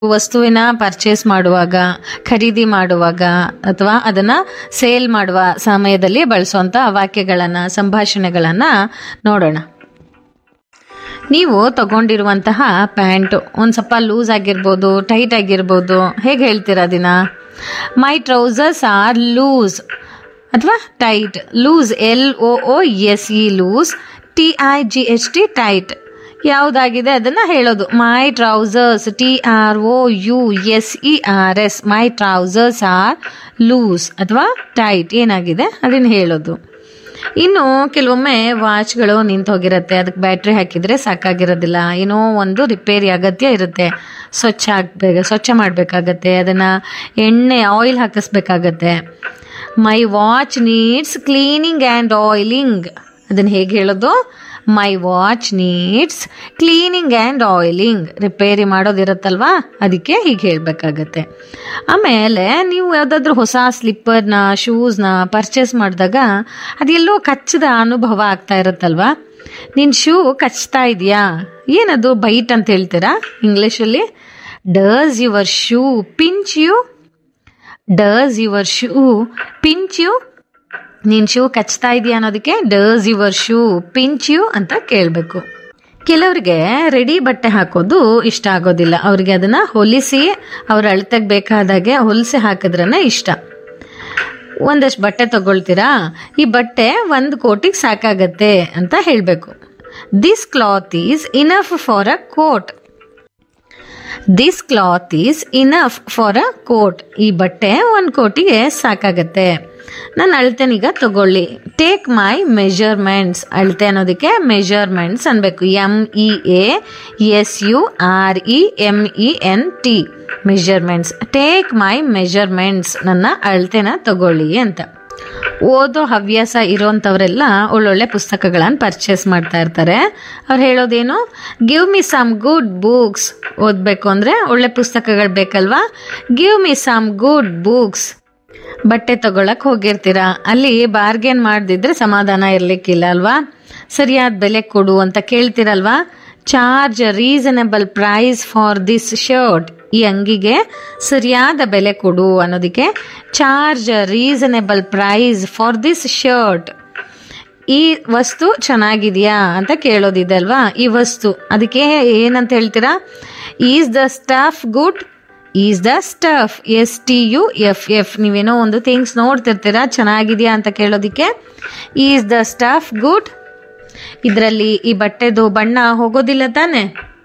ವಸ್ತುವಿನ ಪರ್ಚೇಸ್ ಮಾಡುವಾಗ ಖರೀದಿ ಮಾಡುವಾಗ ಅಥವಾ ಅದನ್ನ ಸೇಲ್ ಮಾಡುವ ಸಮಯದಲ್ಲಿ ಬಳಸುವಂತ ವಾಕ್ಯಗಳನ್ನ ಸಂಭಾಷಣೆಗಳನ್ನ ನೋಡೋಣ ನೀವು ತಗೊಂಡಿರುವಂತಹ ಪ್ಯಾಂಟು ಒಂದು ಸ್ವಲ್ಪ ಲೂಸ್ ಆಗಿರ್ಬೋದು ಟೈಟ್ ಆಗಿರ್ಬೋದು ಹೇಗೆ ಹೇಳ್ತೀರಾ ದಿನ ಮೈ ಟ್ರೌಸರ್ಸ್ ಆರ್ ಲೂಸ್ ಅಥವಾ tight loose L O O S E loose T I G H T tight ಯಾವುದಾಗಿದೆ ಅದನ್ನು ಹೇಳೋದು my trousers T R O U S E R S my trousers are loose ಅಥವಾ tight ಏನಾಗಿದೆ ಅದನ್ನು ಹೇಳೋದು ಇನ್ನು ಕೆಲವೊಮ್ಮೆ ವಾಚ್ಗಳು ನಿಂತು ಹೋಗಿರುತ್ತೆ ಅದಕ್ಕೆ ಬ್ಯಾಟ್ರಿ ಹಾಕಿದರೆ ಸಾಕಾಗಿರೋದಿಲ್ಲ ಏನೋ ಒಂದು ರಿಪೇರಿ ಅಗತ್ಯ ಇರುತ್ತೆ ಸ್ವಚ್ಛ ಆಗ್ಬೇಕು ಸ್ವಚ್ಛ ಮಾಡಬೇಕಾಗತ್ತೆ ಅದನ್ನು ಎಣ್ಣೆ ಆಯಿಲ್ ಹಾಕಿಸ್ಬೇಕಾಗತ್ತೆ my watch needs cleaning and oiling ಅದನ್ನು ಹೇಗೆ ಹೇಳೋದು my watch needs cleaning and oiling ರಿಪೇರಿ ಮಾಡೋದಿರುತ್ತಲ್ವಾ ಅದಕ್ಕೆ ಹೀಗೆ ಹೇಳಬೇಕಾಗತ್ತೆ ಆಮೇಲೆ ನೀವು ಯಾವುದಾದ್ರೂ ಹೊಸ ಸ್ಲಿಪ್ಪರ್ನ ಶೂಸ್ನ ಪರ್ಚೇಸ್ ಮಾಡಿದಾಗ ಅದೆಲ್ಲೋ ಕಚ್ಚದ ಅನುಭವ ಆಗ್ತಾ ಇರುತ್ತಲ್ವಾ ನಿನ್ನ ಶೂ ಕಚ್ತಾ ಇದೆಯಾ ಏನದು ಬೈಟ್ ಅಂತ ಹೇಳ್ತೀರಾ ಇಂಗ್ಲೀಷಲ್ಲಿ does your shoe pinch you does your shoe pinch you ನಿನ್ನ ಶೂ ಕಚ್ತಾ ಇದೆಯಾ ಅನ್ನೋದಕ್ಕೆ does your shoe pinch you ಅಂತ ಕೇಳಬೇಕು ಕೆಲವರಿಗೆ ರೆಡಿ ಬಟ್ಟೆ ಹಾಕೋದು ಇಷ್ಟ ಆಗೋದಿಲ್ಲ ಅವ್ರಿಗೆ ಅದನ್ನ ಹೊಲಿಸಿ ಅವ್ರ ಅಳತೆಗೆ ಬೇಕಾದಾಗೆ ಹೊಲಿಸಿ ಹಾಕಿದ್ರೇ ಇಷ್ಟ ಒಂದಷ್ಟು ಬಟ್ಟೆ ತಗೊಳ್ತೀರಾ ಈ ಬಟ್ಟೆ ಒಂದು ಕೋಟಿಗೆ ಸಾಕಾಗತ್ತೆ ಅಂತ ಹೇಳಬೇಕು this cloth is enough for a coat this cloth is enough for a coat ಈ ಬಟ್ಟೆ ಒಂದು ಕೋಟಿಗೆ ಸಾಕಾಗತ್ತೆ ನಾನು ಅಳ್ತೇನೀಗ ತಗೊಳ್ಳಿ ಟೇಕ್ ಮೈ ಮೆಜರ್ಮೆಂಟ್ಸ್ ಅಳತೆ ಅನ್ನೋದಕ್ಕೆ ಮೆಜರ್ಮೆಂಟ್ಸ್ ಅನ್ಬೇಕು M E A S U R E M E N T measurements take my measurements ನನ್ನ ಅಳತೆನ ತಗೊಳ್ಳಿ ಅಂತ ಓದೋ ಹವ್ಯಾಸ ಇರೋಂಥವರೆಲ್ಲ ಒಳ್ಳೊಳ್ಳೆ ಪುಸ್ತಕಗಳನ್ನು ಪರ್ಚೇಸ್ ಮಾಡ್ತಾ ಇರ್ತಾರೆ ಅವ್ರು ಹೇಳೋದೇನು give me some good books ಓದಬೇಕು ಅಂದರೆ ಒಳ್ಳೆ ಪುಸ್ತಕಗಳು ಬೇಕಲ್ವಾ give me some good books ಬಟ್ಟೆ ತಗೊಳಕ್ ಹೋಗಿರ್ತೀರಾ ಅಲ್ಲಿ ಬಾರ್ಗೇನ್ ಮಾಡದಿದ್ರೆ ಸಮಾಧಾನ ಇರ್ಲಿಕ್ಕಿಲ್ಲ ಅಲ್ವಾ ಸರಿಯಾದ ಬೆಲೆ ಕೊಡು ಅಂತ ಕೇಳ್ತೀರಲ್ವಾ charge reasonable price for this shirt ಈ ಅಂಗಿಗೆ ಸರಿಯಾದ ಬೆಲೆ ಕೊಡು ಅನ್ನೋದಕ್ಕೆ charge reasonable price for this shirt ಈ ವಸ್ತು ಚೆನ್ನಾಗಿದೆಯಾ ಅಂತ ಕೇಳೋದಿದೆ ಅಲ್ವಾ ಈ ವಸ್ತು ಅದಕ್ಕೆ ಏನಂತ ಹೇಳ್ತೀರಾ is the stuff good is the stuff S T U F F ನೀವೇನೋ ಒಂದು ಥಿಂಗ್ಸ್ ನೋಡ್ತಿರ್ತೀರಾ ಚೆನ್ನಾಗಿದೆಯಾ ಅಂತ ಕೇಳೋದಕ್ಕೆ ಈಸ್ ದ ಸ್ಟಫ್ ಗುಡ್ ಇದರಲ್ಲಿ ಈ ಬಟ್ಟೆದು ಬಣ್ಣ ಹೋಗೋದಿಲ್ಲ ತಾನೆ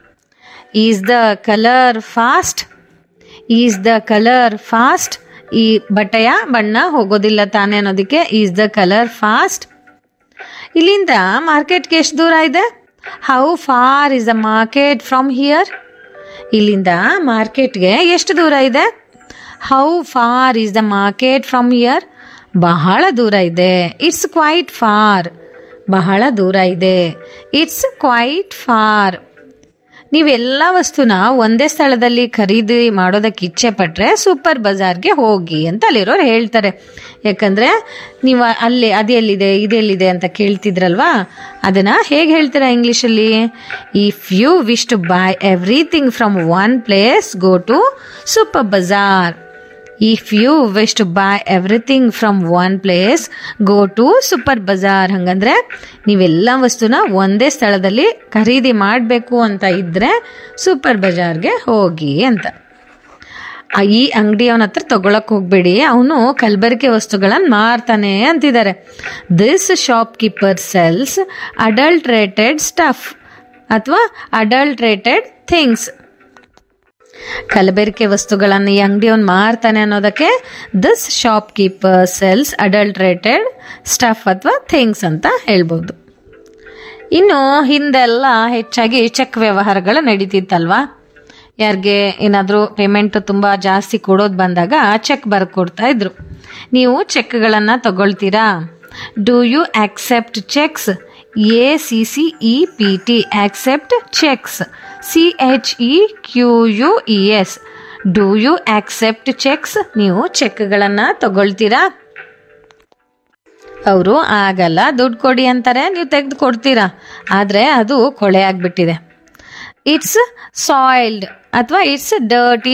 is the colour fast is the colour fast ಈ ಬಟ್ಟೆಯ ಬಣ್ಣ ಹೋಗೋದಿಲ್ಲ ತಾನೆ ಅನ್ನೋದಕ್ಕೆ ಈಸ್ ದ ಕಲರ್ ಫಾಸ್ಟ್ ಇಲ್ಲಿಂದ ಮಾರ್ಕೆಟ್ಗೆ ಎಷ್ಟು ದೂರ ಇದೆ how far is the market from here ಇಲ್ಲಿಂದ ಮಾರ್ಕೆಟ್ಗೆ ಎಷ್ಟು ದೂರ ಇದೆ how far is the market from here ಬಹಳ ದೂರ ಇದೆ ಇಟ್ಸ್ ಕ್ವೈಟ್ ಫಾರ್ ಬಹಳ ದೂರ ಇದೆ ಇಟ್ಸ್ ಕ್ವೈಟ್ ಫಾರ್ ನೀವೆಲ್ಲ ವಸ್ತುನ ಒಂದೇ ಸ್ಥಳದಲ್ಲಿ ಖರೀದಿ ಮಾಡೋದಕ್ಕೆ ಇಚ್ಛೆ ಪಟ್ಟರೆ ಸೂಪರ್ ಬಜಾರ್ಗೆ ಹೋಗಿ ಅಂತ ಅಲ್ಲಿರೋರು ಹೇಳ್ತಾರೆ ಯಾಕಂದರೆ ನೀವು ಅಲ್ಲಿ ಅದೆಲ್ಲಿದೆ ಇದೆಲ್ಲಿದೆ ಅಂತ ಕೇಳ್ತಿದ್ರಲ್ವಾ ಅದನ್ನು ಹೇಗೆ ಹೇಳ್ತೀರಾ ಇಂಗ್ಲೀಷಲ್ಲಿ if you wish to buy everything from one place go to super bazaar if you wish to buy everything from one place go to super bazaar ಹಂಗಂದ್ರೆ ನೀವೆಲ್ಲ ವಸ್ತುನ ಒಂದೇ ಸ್ಥಳದಲ್ಲಿ ಖರೀದಿ ಮಾಡಬೇಕು ಅಂತ ಇದ್ರೆ ಸೂಪರ್ ಬಜಾರ್ಗೆ ಹೋಗಿ ಅಂತ ಆ, ಈ ಅಂಗಡಿಯವನ ಹತ್ರ ತಗೊಳಕ್ ಹೋಗ್ಬೇಡಿ ಅವನು ಕಲಬೆರಕೆ ವಸ್ತುಗಳನ್ನು ಮಾರ್ತಾನೆ ಅಂತಿದ್ದಾರೆ this shopkeeper sells adulterated stuff ಅಥವಾ ಅಡಲ್ಟ್ರೇಟೆಡ್ ಥಿಂಗ್ಸ್ ಕಲಬೆರಕೆ ವಸ್ತುಗಳನ್ನು ಈ ಅಂಗಡಿಯವನು ಮಾರ್ತಾನೆ ಅನ್ನೋದಕ್ಕೆ this shopkeeper sells adulterated stuff ಅಥವಾ ಥಿಂಗ್ಸ್ ಅಂತ ಹೇಳ್ಬೋದು ಇನ್ನು ಹಿಂದೆಲ್ಲ ಹೆಚ್ಚಾಗಿ ಚೆಕ್ ವ್ಯವಹಾರಗಳು ನಡೀತಿತ್ತಲ್ವಾ ಯಾರಿಗೆ ಏನಾದರೂ ಪೇಮೆಂಟ್ ತುಂಬ ಜಾಸ್ತಿ ಕೊಡೋದು ಬಂದಾಗ ಚೆಕ್ ಬರ್ಕೊಡ್ತಾ ಇದ್ರು ನೀವು ಚೆಕ್ಗಳನ್ನು ತಗೊಳ್ತೀರಾ do you accept cheques A C C E P T accept cheques C H E Q U E S do you accept cheques ನೀವು ಚೆಕ್ಗಳನ್ನು ತಗೊಳ್ತೀರಾ ಅವರು ಆಗಲ್ಲ ದುಡ್ಡು ಕೊಡಿ ಅಂತಾರೆ ನೀವು ತೆಗೆದು ಕೊಡ್ತೀರಾ ಆದರೆ ಅದು ಕೊಳೆ ಆಗಿಬಿಟ್ಟಿದೆ ಇಟ್ಸ್ ಸಾಯಿಲ್ಡ್ ಅಥವಾ ಇಟ್ಸ್ ಡರ್ಟಿ